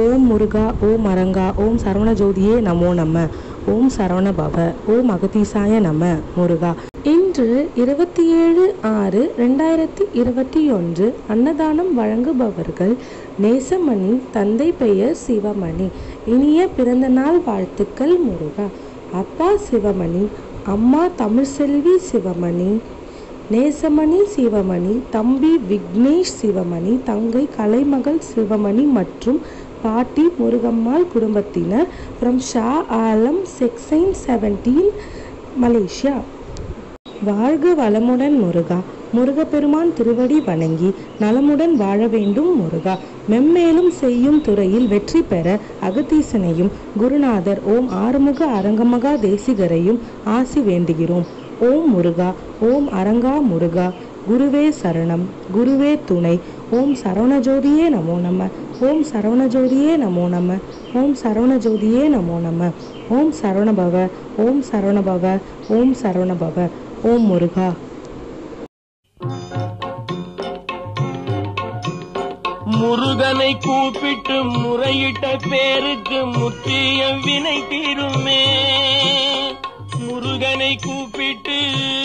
ஓம் முருகா ஓம் அரங்கா ஓம் சரவண ஜோதியே நமோ நம ஓம் சரவண பவ ஓம் அகதீசாய நம முருகா இன்று இருபத்தி ஏழு ஆறு ரெண்டாயிரத்தி இருபத்தி ஒன்று அன்னதானம் வழங்குபவர்கள் நேசமணி தந்தை பெயர் சிவமணி இனிய பிறந்தநாள் வாழ்த்துக்கள் முருகா அப்பா சிவமணி அம்மா தமிழ்செல்வி சிவமணி நேசமணி சிவமணி தம்பி விக்னேஷ் சிவமணி தங்கை கலைமகள் சிவமணி மற்றும் பாட்டி முருகம்மாள் குடும்பத்தினர் ஃப்ரம் ஷா ஆலம் செக்ஸைன் செவன்டீன் மலேசியா வாழ்க வளமுடன் முருகா முருகப்பெருமான் திருவடி வணங்கி நலமுடன் வாழ வேண்டும் முருகா மெம்மேலும் செய்யும் துறையில் வெற்றி பெற அகத்தீசனையும் குருநாதர் ஓம் ஆறுமுக அரங்கமகா தேசிகரையும் ஆசி வேண்டுகிறோம் ஓம் முருகா ஓம் அரங்கா முருகா குருவே சரணம் குருவே துணை ஓம் சரவணஜோதியே நமோ நம ஓம் சரவணஜோதியே நமோ நம ஓம் சரவணஜோதியே நமோ நம ஓம் சரவணபவ ஓம் சரவணபவ ஓம் சரவணபவ ஓம் முருகா முருகனை கூப்பிட்டு முறையிட்ட பேருக்கு முற்றிய வினை தீருமே முருகனை கூப்பிட்டு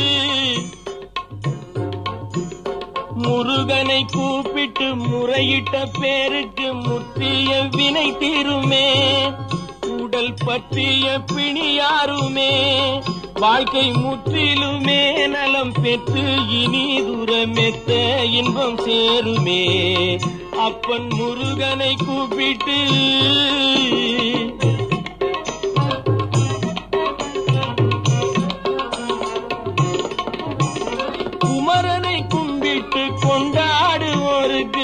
முருகனை கூப்பிட்டு முறையிட்ட பேருக்கு முற்றிய வினை தீருமே உடல் பற்றிய பிணியாருமே வாழ்க்கை முற்றிலுமே நலம் பெற்று இனி தூரமெத்த இன்பம் சேருமே அப்பன் முருகனை கூப்பிட்டு குமரனை கும்பிட்டு கொண்டாடுவோருக்கு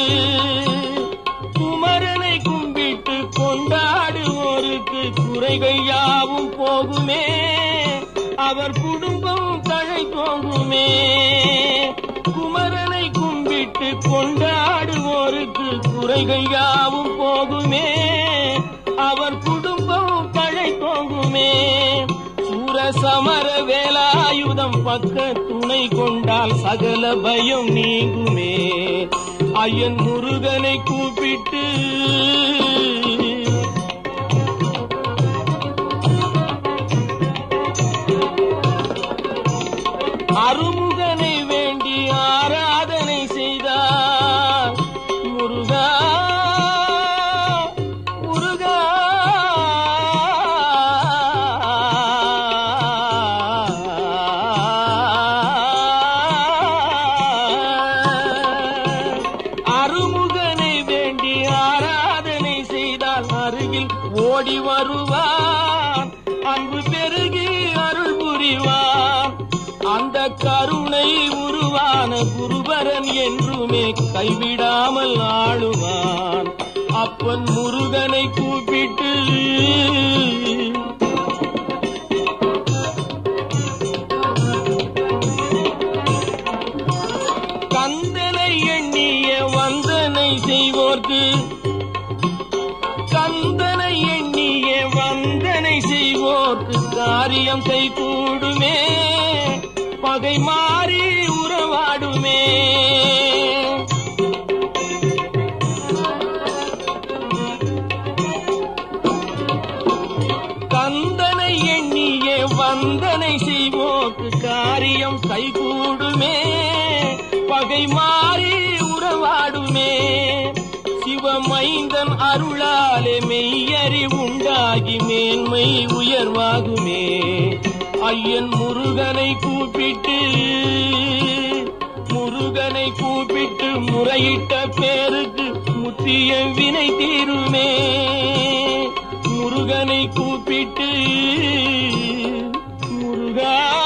குமரனை கும்பிட்டு கொண்டாடுவோருக்கு குறைகள் யாவும் போகுமே அவர் குடும்பம் தழை போகுமே குமரனை கும்பிட்டு கொண்டாடுவோருக்கு குறைகள் யாவும் போகுமே அவர் குடும்பம் தழை போகுமே சூரசமர வேலாயுதம் பக்க துணை கொண்டால் சகல பயம் நீங்குமே ஐயன் முருகனை கூப்பிட்டு அருமுகனை வேண்டி ஆராதனை செய்தார் முருகா முருகா அருமுகனை வேண்டி ஆராதனை செய்தால் அருகில் ஓடி வருவான் அன்பு பெருகி அருள் புரிவான் அந்த கருணை உருவான குருபரன் என்றுமே கைவிடாமல் ஆளுவான் அப்பன் முருகனை கூப்பிட்டு கந்தனை எண்ணிய வந்தனை செய்வோர்க்கு கந்தனை எண்ணிய வந்தனை செய்வோர்க்கு காரியம் கை கூடுமே பகை மாறி உறவாடுமே கந்தனை எண்ணிய வந்தனை செய்வோர்க்கு காரியம் கைகூடுமே பகை மாறி உறவாடுமே சிவமைந்தன் அருளாலே மெய்யறி உண்டாகி மேன்மை உயர்வாகுமே ஐயன் முருகனை கூப்பிட்டு முருகனை கூப்பிட்டு முறையிட்ட பேருக்கு முத்திய வினை தீருமே முருகனை கூப்பிட்டு முருகா